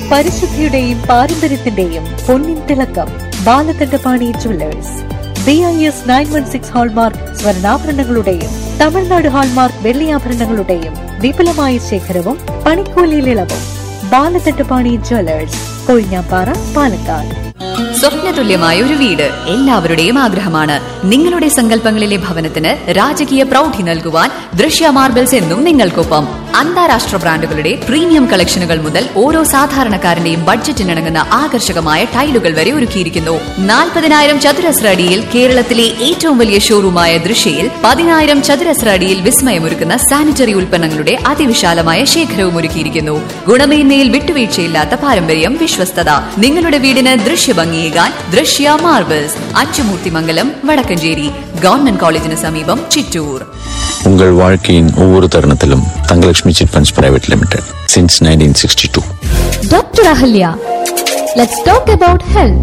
പരിശുദ്ധിയുടെയും പാരമ്പര്യത്തിന്റെയും പൊന്നിൻ തിളക്കം Balakandapani jewellers B I S nine one six hallmark സ്വർണ്ണാഭരണങ്ങളുടെയും തമിഴ്നാട് ഹാൾമാർക്ക് വെള്ളിയാഭരണങ്ങളുടെയും വിപുലമായ ശേഖരവും പണിക്കൂലിയിൽ ഇളവും ബാലകണ്ഠപാണി ജുവല്ലേഴ്സ് കൊഴിഞ്ഞാപ്പാറ പാലക്കാട് സ്വപ്നതുല്യമായ ഒരു വീട് എല്ലാവരുടെയും ആഗ്രഹമാണ് നിങ്ങളുടെ സങ്കല്പങ്ങളിലെ ഭവനത്തിന് രാജകീയ പ്രൗഢി നൽകുവാൻ ദൃശ്യ മാർബിൾസ് എന്നും നിങ്ങൾക്കൊപ്പം അന്താരാഷ്ട്ര ബ്രാൻഡുകളുടെ പ്രീമിയം കളക്ഷനുകൾ മുതൽ ഓരോ സാധാരണക്കാരന്റെയും ബഡ്ജറ്റിനിണങ്ങുന്ന ആകർഷകമായ ടൈലുകൾ വരെ ഒരുക്കിയിരിക്കുന്നു നാൽപ്പതിനായിരം ചതുരശ്ര അടിയിൽ കേരളത്തിലെ ഏറ്റവും വലിയ ഷോറൂമായ ദൃശ്യയിൽ പതിനായിരം ചതുരശ്ര അടിയിൽ വിസ്മയമൊരുക്കുന്ന സാനിറ്ററി ഉൽപ്പന്നങ്ങളുടെ അതിവിശാലമായ ശേഖരവും ഒരുക്കിയിരിക്കുന്നു ഗുണമേന്മയിൽ വിട്ടുവീഴ്ചയില്ലാത്ത പാരമ്പര്യം വിശ്വസ്തത നിങ്ങളുടെ വീടിന് ദൃശ്യഭംഗിയേകാൻ ദൃശ്യ മാർബിൾസ് അച്ചുമൂർത്തിമംഗലം വടക്കഞ്ചേരി ഗവൺമെന്റ് കോളേജിന് സമീപം ചിറ്റൂർ உங்கள் வாழ்க்கையின் ஒவ்வொரு தருணத்திலும் Thangalakshmi chit funds private limited since nineteen sixty two Dr. Ahalya, let's talk about health.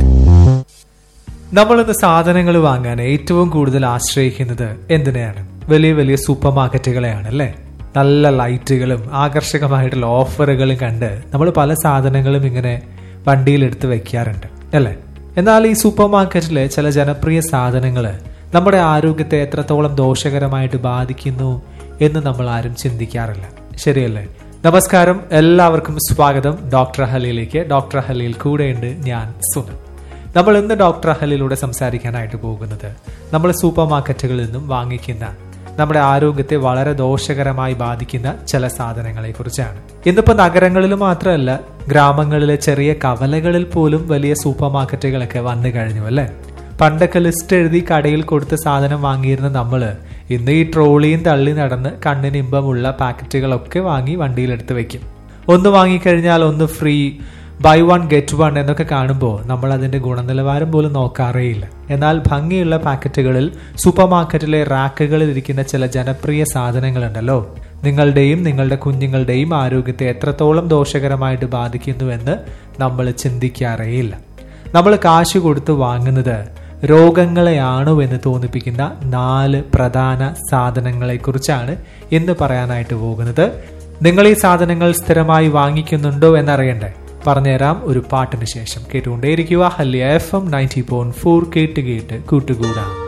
നമ്മളിന്ന് സാധനങ്ങൾ വാങ്ങാൻ ഏറ്റവും കൂടുതൽ ആശ്രയിക്കുന്നത് എന്തിനെയാണ് വലിയ വലിയ സൂപ്പർ മാർക്കറ്റുകളെയാണ് അല്ലേ നല്ല ലൈറ്റുകളും ആകർഷകമായിട്ടുള്ള ഓഫറുകളും കണ്ട് നമ്മൾ പല സാധനങ്ങളും ഇങ്ങനെ വണ്ടിയിൽ എടുത്ത് വെക്കാറുണ്ട് അല്ലേ എന്നാൽ ഈ സൂപ്പർ മാർക്കറ്റിലെ ചില ജനപ്രിയ സാധനങ്ങൾ നമ്മുടെ ആരോഗ്യത്തെ എത്രത്തോളം ദോഷകരമായിട്ട് ബാധിക്കുന്നു എന്ന് നമ്മൾ ആരും ചിന്തിക്കാറില്ല ശരിയല്ലേ നമസ്കാരം എല്ലാവർക്കും സ്വാഗതം ഡോക്ടർ ഹലിയിലേക്ക് ഡോക്ടർ ഹലിയിൽ കൂടെയുണ്ട് ഞാൻ സുനിൽ നമ്മൾ ഇന്ന് ഡോക്ടർ അഹലിലൂടെ സംസാരിക്കാനായിട്ട് പോകുന്നത് നമ്മൾ സൂപ്പർ മാർക്കറ്റുകളിൽ നിന്നും വാങ്ങിക്കുന്ന നമ്മുടെ ആരോഗ്യത്തെ വളരെ ദോഷകരമായി ബാധിക്കുന്ന ചില സാധനങ്ങളെ കുറിച്ചാണ് ഇന്നിപ്പോ നഗരങ്ങളിൽ മാത്രമല്ല ഗ്രാമങ്ങളിലെ ചെറിയ കവലകളിൽ പോലും വലിയ സൂപ്പർ മാർക്കറ്റുകളൊക്കെ വന്നു കഴിഞ്ഞു അല്ലേ പണ്ടൊക്കെ ലിസ്റ്റ് എഴുതി കടയിൽ കൊടുത്ത് സാധനം വാങ്ങിയിരുന്ന നമ്മള് ഇന്ന് ഈ ട്രോളിയും തള്ളി നടന്ന് കണ്ണിന് ഇമ്പമുള്ള പാക്കറ്റുകളൊക്കെ വാങ്ങി വണ്ടിയിലെടുത്ത് വെക്കും ഒന്ന് വാങ്ങിക്കഴിഞ്ഞാൽ ഒന്ന് free buy one get one എന്നൊക്കെ കാണുമ്പോൾ നമ്മൾ അതിന്റെ ഗുണനിലവാരം പോലും നോക്കാറേയില്ല എന്നാൽ ഭംഗിയുള്ള പാക്കറ്റുകളിൽ സൂപ്പർ മാർക്കറ്റിലെ റാക്കുകളിൽ ഇരിക്കുന്ന ചില ജനപ്രിയ സാധനങ്ങളുണ്ടല്ലോ നിങ്ങളുടെയും നിങ്ങളുടെ കുഞ്ഞുങ്ങളുടെയും ആരോഗ്യത്തെ എത്രത്തോളം ദോഷകരമായിട്ട് ബാധിക്കുന്നുവെന്ന് നമ്മൾ ചിന്തിക്കാറേയില്ല നമ്മൾ കാശ് കൊടുത്ത് വാങ്ങുന്നത് രോഗങ്ങളെയാണോ എന്ന് തോന്നിപ്പിക്കുന്ന നാല് പ്രധാന സാധനങ്ങളെ കുറിച്ചാണ് ഇന്ന് പറയാനായിട്ട് പോകുന്നത് നിങ്ങൾ ഈ സാധനങ്ങൾ സ്ഥിരമായി വാങ്ങിക്കുന്നുണ്ടോ എന്നറിയണ്ടേ പറഞ്ഞുതരാം ഒരു പാട്ടിന് ശേഷം കേട്ടുകൊണ്ടേയിരിക്കുക Ahalya F M ninety point four കേട്ട് കേട്ട് കൂട്ടുകൂടാം